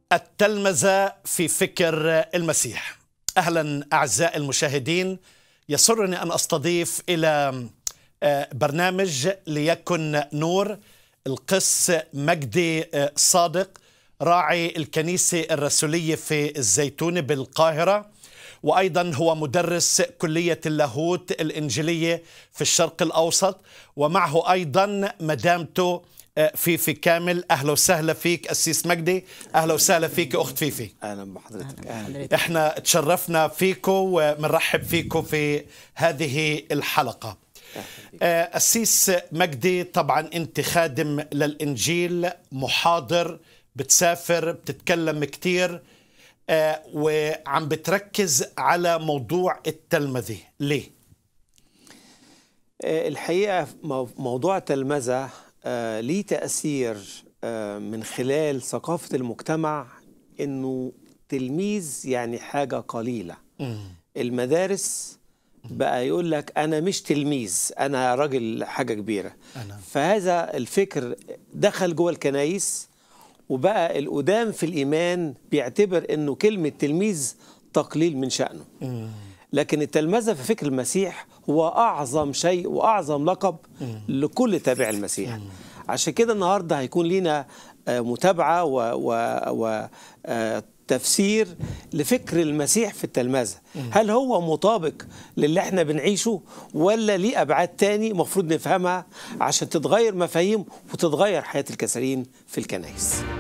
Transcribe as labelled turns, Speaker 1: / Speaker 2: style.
Speaker 1: التلمذة في فكر المسيح أهلا أعزائي المشاهدين يسرني أن أستضيف إلى برنامج ليكن نور القس مجدي صادق راعي الكنيسة الرسولية في الزيتون بالقاهرة وأيضا هو مدرس كلية اللاهوت الإنجيلية في الشرق الأوسط ومعه أيضا مدامته فيفي كامل اهلا وسهلا فيك اسيس مجدي اهلا وسهلا فيك اخت فيفي
Speaker 2: اهلا بحضرتك
Speaker 1: أهلا. احنا تشرفنا فيكم وبنرحب فيكم في هذه الحلقه اسيس مجدي طبعا انت خادم للانجيل محاضر بتسافر بتتكلم كتير وعم بتركز على موضوع التلمذه ليه
Speaker 2: الحقيقه موضوع التلمذه آه ليه تأثير آه من خلال ثقافة المجتمع إنه تلميذ يعني حاجة قليلة م. المدارس بقى يقول لك أنا مش تلميذ أنا راجل حاجة كبيرة أنا. فهذا الفكر دخل جوه الكنايس وبقى القدام في الإيمان بيعتبر إنه كلمة تلميذ تقليل من شأنه م. لكن التلمذة في فكر المسيح هو أعظم شيء وأعظم لقب لكل تابع المسيح عشان كده النهاردة هيكون لينا متابعة وتفسير لفكر المسيح في التلمذة هل هو مطابق للي احنا بنعيشه ولا ليه أبعاد تاني مفروض نفهمها عشان تتغير مفاهيم وتتغير حياة الكثيرين في الكنائس